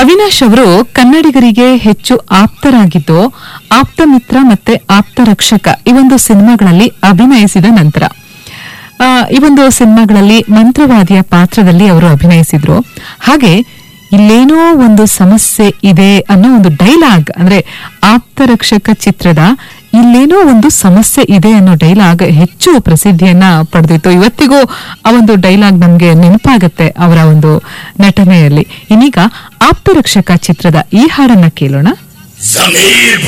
ಅವಿನಾಶ್ ಅವರು ಕನ್ನಡಿಗರಿಗೆ ಹೆಚ್ಚು ಆಪ್ತರಾಗಿದ್ದು ಆಪ್ತ ಮಿತ್ರ ಮತ್ತೆ ಆಪ್ತ ರಕ್ಷಕ ಈ ಒಂದು ಸಿನಿಮಾಗಳಲ್ಲಿ ಅಭಿನಯಿಸಿದ ನಂತರ ಆ, ಈ ಒಂದು ಸಿನಿಮಾಗಳಲ್ಲಿ ಮಂತ್ರವಾದಿಯ ಪಾತ್ರದಲ್ಲಿ ಅವರು ಅಭಿನಯಿಸಿದ್ರು ಹಾಗೆ ಇಲ್ಲೇನೋ ಒಂದು ಸಮಸ್ಯೆ ಇದೆ ಅನ್ನೋ ಒಂದು ಡೈಲಾಗ್ ಅಂದ್ರೆ ಆಪ್ತ ರಕ್ಷಕ ಚಿತ್ರದ ಇಲ್ಲೇನೋ ಒಂದು ಸಮಸ್ಯೆ ಇದೆ ಅನ್ನೋ ಡೈಲಾಗ್ ಹೆಚ್ಚು ಪ್ರಸಿದ್ಧಿಯನ್ನ ಪಡೆದಿತ್ತು ಇವತ್ತಿಗೂ ಆ ಒಂದು ಡೈಲಾಗ್ ನಮ್ಗೆ ನೆನಪಾಗತ್ತೆ ಅವರ ಒಂದು ನಟನೆಯಲ್ಲಿ ಇನ್ನೀಗ ಆಪ್ತ ರಕ್ಷಕ ಚಿತ್ರದ ಈ ಹಾಡನ್ನ ಕೇಳೋಣ जमीर